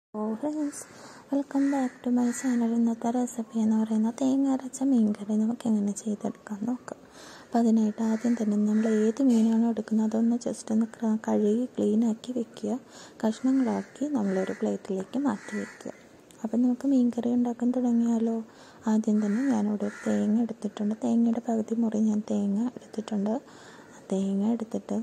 oh friends welcome back to my channel ഇന്നത്തെ recipe എന്ന് പറയുന്നത് തേങ്ങ അരച്ച മീൻകറി നമുക്ക് എങ്ങനെ ചെയ്തെടുക്കാം നോക്കാം അപ്പോൾ അതിനായിട്ട് ആദ്യം തന്നെ നമ്മൾ ഏത് മീനാണോ എടുക്കുന്നത് അതൊന്ന് ജസ്റ്റ് ഒന്ന് ക്ര- കഴുകി ക്ലീനാക്കി വെക്കുക കഷ്ണങ്ങളാക്കി നമ്മളൊരു പ്ലേറ്റിലേക്ക് മാറ്റി വെക്കുക അപ്പം നമുക്ക് മീൻകറി ഉണ്ടാക്കാൻ തുടങ്ങിയാലോ ആദ്യം തന്നെ ഞാനിവിടെ ഒരു തേങ്ങ എടുത്തിട്ടുണ്ട് തേങ്ങയുടെ പകുതി മുറി ഞാൻ തേങ്ങ എടുത്തിട്ടുണ്ട് തേങ്ങ എടുത്തിട്ട്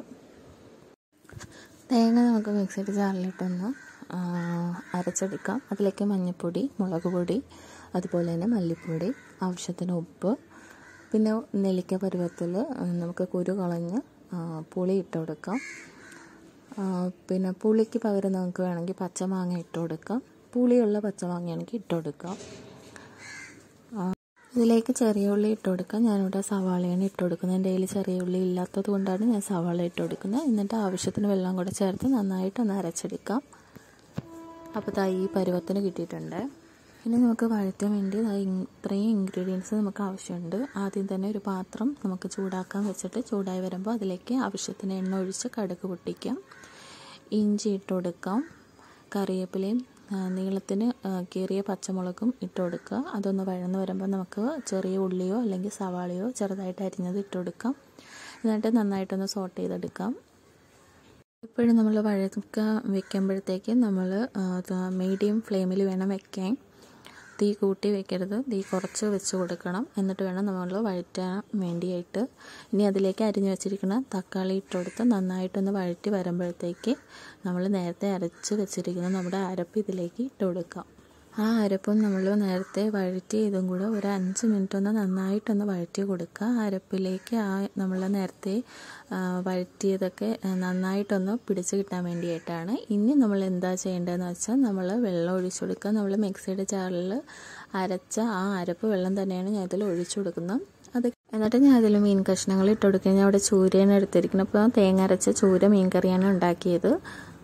തേങ്ങ നമുക്ക് മിക്സിയുടെ ജാറിലിട്ടൊന്ന് ആ, അരച്ചെടുക്കാം അതിലേക്ക് മഞ്ഞൾപ്പൊടി മുളക് പൊടി അതുപോലെ തന്നെ മല്ലിപ്പൊടി ആവശ്യത്തിന് ഉപ്പ് പിന്നെ നെല്ലിക്ക പരുവത്തിൽ നമുക്ക് കുരു കളഞ്ഞ് ആ, പുളി ഇട്ട് കൊടുക്കാം ആ, പിന്നെ പുളിക്ക് പകരം നമുക്ക് വേണമെങ്കിൽ പച്ചമാങ്ങ ഇട്ട് കൊടുക്കാം പുളിയുള്ള പച്ചമാങ്ങയാണെങ്കിൽ ഇട്ട് കൊടുക്കാം ഇതിലേക്ക് ചെറിയ ഉള്ളി ഇട്ട് കൊടുക്കാം ഞാനിവിടെ സവാളയാണ് ഇട്ട് കൊടുക്കുന്നത് എൻ്റെ കയ്യിൽ ചെറിയ ഉള്ളി ഇല്ലാത്തത് കൊണ്ടാണ് ഞാൻ സവാള ഇട്ട് കൊടുക്കുന്നത് എന്നിട്ട് ആവശ്യത്തിന് വെള്ളം കൂടെ ചേർത്ത് നന്നായിട്ട് ഒന്ന് അരച്ചെടുക്കാം അപ്പോൾ ദാ ഈ പരുവത്തിന് കിട്ടിയിട്ടുണ്ട് ഇനി നമുക്ക് വഴറ്റാൻ വേണ്ടി ദാ ഇ- ഇത്രയും ഇൻഗ്രീഡിയൻസ് നമുക്ക് ആവശ്യമുണ്ട് ആദ്യം തന്നെ ഒരു പാത്രം നമുക്ക് ചൂടാക്കാൻ വെച്ചിട്ട് ചൂടായി വരുമ്പോൾ അതിലേക്ക് ആവശ്യത്തിന് എണ്ണ ഒഴിച്ച് കടുക് പൊട്ടിക്കാം ഇഞ്ചി ഇട്ട് കൊടുക്കാം കറിവേപ്പിലയും ആ, നീളത്തിന് ആ, കീറിയ പച്ചമുളകും ഇട്ട് കൊടുക്കുക അതൊന്ന് വഴന്ന് വരുമ്പോൾ നമുക്ക് ചെറിയ ഉള്ളിയോ അല്ലെങ്കിൽ സവാളയോ ചെറുതായിട്ട് അരിഞ്ഞത് ഇട്ട് കൊടുക്കാം എന്നിട്ട് നന്നായിട്ടൊന്ന് സോട്ട് ചെയ്തെടുക്കാം എപ്പോഴും നമ്മൾ വഴക്ക വെക്കുമ്പോഴത്തേക്ക് നമ്മൾ മീഡിയം ഫ്ലെയിമിൽ വേണം വെക്കാൻ തീ കൂട്ടി വെക്കരുത് തീ കുറച്ച് വെച്ച് കൊടുക്കണം എന്നിട്ട് വേണം നമ്മൾ വഴറ്റാൻ വേണ്ടിയായിട്ട് ഇനി അതിലേക്ക് അരിഞ്ഞു വെച്ചിരിക്കുന്ന തക്കാളി ഇട്ട് കൊടുത്ത് നന്നായിട്ടൊന്ന് വഴറ്റി വരുമ്പോഴത്തേക്ക് നമ്മൾ നേരത്തെ അരച്ച് വെച്ചിരിക്കുന്ന നമ്മുടെ അരപ്പ് ഇതിലേക്ക് ഇട്ട് കൊടുക്കാം ആ അരപ്പും നമ്മൾ നേരത്തെ വഴറ്റി ഇതും കൂടെ ഒരു അഞ്ച് മിനിറ്റ് ഒന്ന് നന്നായിട്ടൊന്ന് വഴറ്റി കൊടുക്കുക ആ അരപ്പിലേക്ക് ആ നമ്മൾ നേരത്തെ ആ, വഴറ്റിയതൊക്കെ ആ, നന്നായിട്ടൊന്ന് പിടിച്ച് കിട്ടാൻ വേണ്ടിയിട്ടാണ് ഇനി നമ്മൾ എന്താ ചെയ്യേണ്ടതെന്ന് വെച്ചാൽ നമ്മൾ വെള്ളം ഒഴിച്ചു കൊടുക്കുക നമ്മൾ മിക്സിയുടെ ജാറിൽ അരച്ച ആ അരപ്പ് വെള്ളം തന്നെയാണ് ഞാൻ ഇതിൽ ഒഴിച്ചു കൊടുക്കുന്നത് അത് എന്നിട്ട് ഞാൻ അതിൽ മീൻ കഷ്ണങ്ങൾ ഇട്ട് കൊടുക്കുക ഞാൻ അവിടെ ചൂരയാണ് എടുത്തിരിക്കുന്നത് അപ്പോൾ തേങ്ങ അരച്ച ചൂര മീൻ കറിയാണ് ഉണ്ടാക്കിയത്